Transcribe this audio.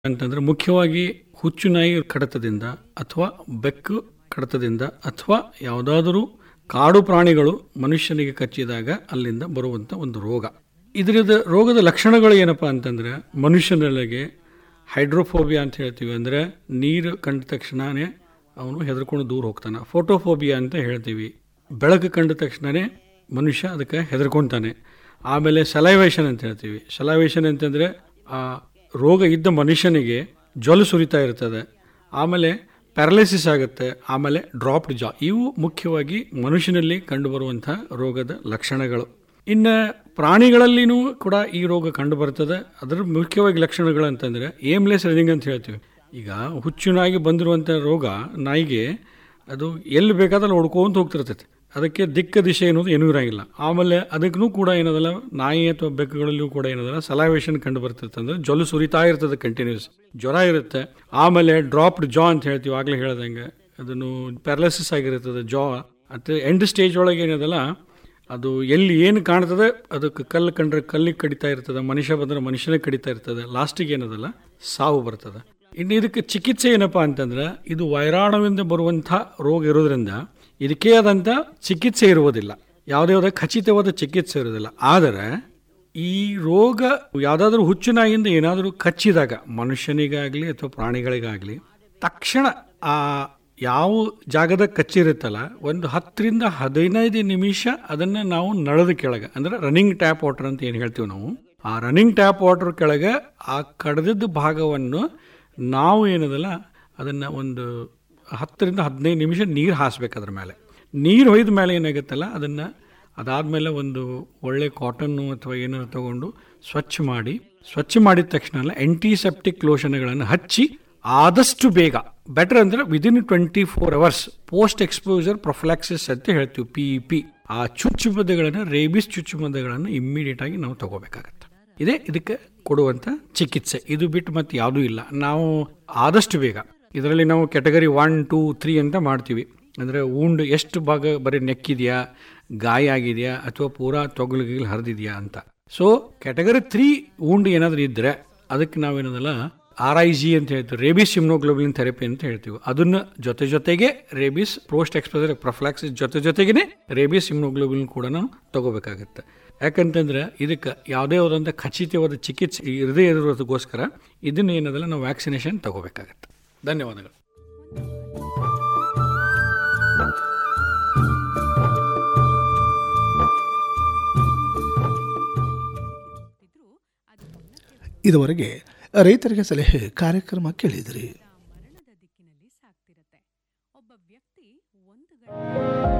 ಅಂತಂದ್ರೆ ಮುಖ್ಯವಾಗಿ ಹುಚ್ಚು ನಾಯಿ ಕಡತದಿಂದ ಅಥವಾ ಬೆಕ್ಕು ಕಡತದಿಂದ ಅಥವಾ ಯಾವುದಾದರೂ ಕಾಡು ಪ್ರಾಣಿಗಳು ಮನುಷ್ಯನಿಗೆ ಕಚ್ಚಿದಾಗ ಅಲ್ಲಿಂದ ಬರುವಂಥ ಒಂದು ರೋಗ ಇದರದ ರೋಗದ ಲಕ್ಷಣಗಳು ಏನಪ್ಪ ಅಂತಂದ್ರೆ ಮನುಷ್ಯನೊಳಗೆ ಹೈಡ್ರೋಫೋಬಿಯಾ ಅಂತ ಹೇಳ್ತೀವಿ ಅಂದರೆ ನೀರು ಕಂಡ ತಕ್ಷಣವೇ ಅವನು ಹೆದರ್ಕೊಂಡು ದೂರ ಹೋಗ್ತಾನೆ ಫೋಟೋಫೋಬಿಯಾ ಅಂತ ಹೇಳ್ತೀವಿ ಬೆಳಕು ಕಂಡ ತಕ್ಷಣವೇ ಮನುಷ್ಯ ಅದಕ್ಕೆ ಹೆದರ್ಕೊತಾನೆ ಆಮೇಲೆ ಸಲೈವೇಷನ್ ಅಂತ ಹೇಳ್ತೀವಿ ಸಲೈವೇಷನ್ ಅಂತಂದರೆ ಆ ರೋಗ ಇದ್ದ ಮನುಷ್ಯನಿಗೆ ಜ್ವಲು ಸುರಿತಾ ಇರ್ತದೆ ಆಮೇಲೆ ಪ್ಯಾರಲೈಸಿಸ್ ಆಗುತ್ತೆ ಆಮೇಲೆ ಡ್ರಾಪ್ಡ್ ಜಾ ಇವು ಮುಖ್ಯವಾಗಿ ಮನುಷ್ಯನಲ್ಲಿ ಕಂಡುಬರುವಂಥ ರೋಗದ ಲಕ್ಷಣಗಳು ಇನ್ನು ಪ್ರಾಣಿಗಳಲ್ಲಿನೂ ಕೂಡ ಈ ರೋಗ ಕಂಡು ಬರ್ತದೆ ಅದರ ಮುಖ್ಯವಾಗಿ ಲಕ್ಷಣಗಳು ಅಂತಂದರೆ ಏಮ್ಲೆಸ್ ರನ್ನಿಂಗ್ ಅಂತ ಹೇಳ್ತೀವಿ ಈಗ ಹುಚ್ಚುನಾಗಿ ಬಂದಿರುವಂಥ ರೋಗ ನಾಯಿಗೆ ಅದು ಎಲ್ಲಿ ಬೇಕಾದಲ್ಲಿ ಹೊಡ್ಕೊಂತ ಹೋಗ್ತಿರ್ತೈತೆ ಅದಕ್ಕೆ ದಿಕ್ಕ ದಿಶೆ ಅನ್ನೋದು ಏನೂ ಇರೋಂಗಿಲ್ಲ ಆಮೇಲೆ ಅದಕ್ಕೂ ಕೂಡ ಏನದಲ್ಲ ನಾಯಿ ಅಥವಾ ಬೆಕ್ಕುಗಳಲ್ಲೂ ಕೂಡ ಏನದಲ್ಲ ಸಲೈವೇಷನ್ ಕಂಡು ಬರ್ತಿರ್ತದೆ ಅಂದ್ರೆ ಜೊಲು ಸುರಿತಾ ಇರ್ತದೆ ಕಂಟಿನ್ಯೂಸ್ ಜ್ವರ ಇರುತ್ತೆ ಆಮೇಲೆ ಡ್ರಾಪ್ಡ್ ಜಾ ಅಂತ ಹೇಳ್ತೀವಿ ಆಗಲೇ ಹೇಳ್ದಂಗೆ ಅದನ್ನು ಪ್ಯಾರಲೈಸಿಸ್ ಆಗಿರ್ತದೆ ಜಾ ಮತ್ತು ಎಂಡ್ ಸ್ಟೇಜ್ ಒಳಗೆ ಏನದಲ್ಲ ಅದು ಎಲ್ಲಿ ಏನು ಕಾಣ್ತದೆ ಅದಕ್ಕೆ ಕಲ್ಲು ಕಂಡ್ರೆ ಕಲ್ಲಿಗೆ ಕಡಿತಾ ಇರ್ತದೆ ಮನುಷ್ಯ ಬಂದರೆ ಮನುಷ್ಯನಿಗೆ ಕಡಿತಾ ಇರ್ತದೆ ಲಾಸ್ಟಿಗೆ ಏನದಲ್ಲ ಸಾವು ಬರ್ತದೆ ಇನ್ನು ಇದಕ್ಕೆ ಚಿಕಿತ್ಸೆ ಏನಪ್ಪ ಅಂತಂದ್ರೆ ಇದು ವೈರಾಣುವಿಂದ ಬರುವಂಥ ರೋಗ ಇರೋದ್ರಿಂದ ಇದಕ್ಕೆ ಆದಂಥ ಚಿಕಿತ್ಸೆ ಇರುವುದಿಲ್ಲ ಯಾವುದೇ ಯಾವುದೇ ಖಚಿತವಾದ ಚಿಕಿತ್ಸೆ ಇರೋದಿಲ್ಲ ಆದರೆ ಈ ರೋಗ ಯಾವುದಾದ್ರೂ ಹುಚ್ಚು ನಾಯಿಯಿಂದ ಏನಾದರೂ ಕಚ್ಚಿದಾಗ ಮನುಷ್ಯನಿಗಾಗಲಿ ಅಥವಾ ಪ್ರಾಣಿಗಳಿಗಾಗಲಿ ತಕ್ಷಣ ಆ ಯಾವ ಜಾಗದ ಕಚ್ಚಿರುತ್ತಲ್ಲ ಒಂದು ಹತ್ತರಿಂದ ಹದಿನೈದು ನಿಮಿಷ ಅದನ್ನು ನಾವು ನಳದ ಕೆಳಗೆ ಅಂದರೆ ರನ್ನಿಂಗ್ ಟ್ಯಾಪ್ ವಾಟರ್ ಅಂತ ಏನು ಹೇಳ್ತೀವಿ ನಾವು ಆ ರನ್ನಿಂಗ್ ಟ್ಯಾಪ್ ವಾಟರ್ ಕೆಳಗೆ ಆ ಕಡ್ದಿದ್ದ ಭಾಗವನ್ನು ನಾವು ಏನದಲ್ಲ ಅದನ್ನು ಒಂದು ಹತ್ತರಿಂದ ಹದಿನೈದು ನಿಮಿಷ ನೀರು ಹಾಸ್ಬೇಕು ಅದ್ರ ಮೇಲೆ ನೀರು ಹೊಯ್ದ ಮೇಲೆ ಏನಾಗುತ್ತಲ್ಲ ಅದನ್ನು ಅದಾದಮೇಲೆ ಒಂದು ಒಳ್ಳೆ ಕಾಟನ್ನು ಅಥವಾ ಏನಾದ್ರು ತಗೊಂಡು ಸ್ವಚ್ಛ ಮಾಡಿ ಸ್ವಚ್ಛ ಮಾಡಿದ ತಕ್ಷಣ ಎಲ್ಲ ಆಂಟಿಸೆಪ್ಟಿಕ್ ಲೋಷನ್ಗಳನ್ನು ಹಚ್ಚಿ ಆದಷ್ಟು ಬೇಗ ಬೆಟರ್ ಅಂದರೆ within twenty four hours post exposure prophylaxis ಅಂತ ಹೇಳ್ತೀವಿ ಪಿ ಇ ಪಿ ಆ ಚುಚ್ಚುಮದ್ದುಗಳನ್ನು ರೇಬಿಸ್ ಚುಚ್ಚುಮದ್ದುಗಳನ್ನು ಇಮ್ಮಿಡಿಯೇಟ್ ಆಗಿ ನಾವು ತಗೋಬೇಕಾಗತ್ತೆ ಇದೇ ಇದಕ್ಕೆ ಕೊಡುವಂಥ ಚಿಕಿತ್ಸೆ ಇದು ಬಿಟ್ಟು ಮತ್ತೆ ಯಾವುದೂ ಇಲ್ಲ ನಾವು ಆದಷ್ಟು ಬೇಗ ಇದರಲ್ಲಿ ನಾವು ಕೆಟಗರಿ ಒನ್ ಟೂ ತ್ರೀ ಅಂತ ಮಾಡ್ತೀವಿ ಅಂದರೆ ಉಂಡು ಎಷ್ಟು ಭಾಗ ಬರೀ ನೆಕ್ಕಿದೆಯಾ ಗಾಯ ಆಗಿದೆಯಾ ಅಥವಾ ಪೂರಾ ತೊಗಲಿಗೆ ಹರಿದಿದೆಯಾ ಅಂತ ಸೊ ಕೆಟಗರಿ ತ್ರೀ ಉಂಡು ಏನಾದರೂ ಇದ್ದರೆ ಅದಕ್ಕೆ ನಾವೇನದಲ್ಲ ಆರ್ ಐ ಜಿ ಅಂತ ಹೇಳ್ತೀವಿ ರೇಬಿಸ್ ಇಮ್ನೋಗ್ಲೋಬಿನ್ ಥೆರಪಿ ಅಂತ ಹೇಳ್ತೀವಿ ಅದನ್ನ ಜೊತೆ ಜೊತೆಗೆ ರೇಬಿಸ್ ಪೋಸ್ಟ್ ಎಕ್ಸ್ಪೋಸರ್ ಪ್ರೊಫ್ಲಾಕ್ಸಿಸ್ ಜೊತೆ ಜೊತೆಗೇನೆ ರೇಬಿಸ್ ಇಮ್ನೋಗ್ಲೋಬಿನ್ ಕೂಡ ನಾವು ತಗೋಬೇಕಾಗತ್ತೆ ಯಾಕಂತಂದ್ರೆ ಇದಕ್ಕೆ ಯಾವುದೇ ಆದಂಥ ಖಚಿತವಾದ ಚಿಕಿತ್ಸೆ ಇರದೇ ಇರೋದಕ್ಕೋಸ್ಕರ ಇದನ್ನ ಏನದಲ್ಲ ನಾವು ವ್ಯಾಕ್ಸಿನೇಷನ್ ತಗೋಬೇಕಾಗತ್ತೆ ಧನ್ಯವಾದಗಳು ಇದುವರೆಗೆ ರೈತರಿಗೆ ಸಲಹೆ ಕಾರ್ಯಕ್ರಮ ಕೇಳಿದಿರಿ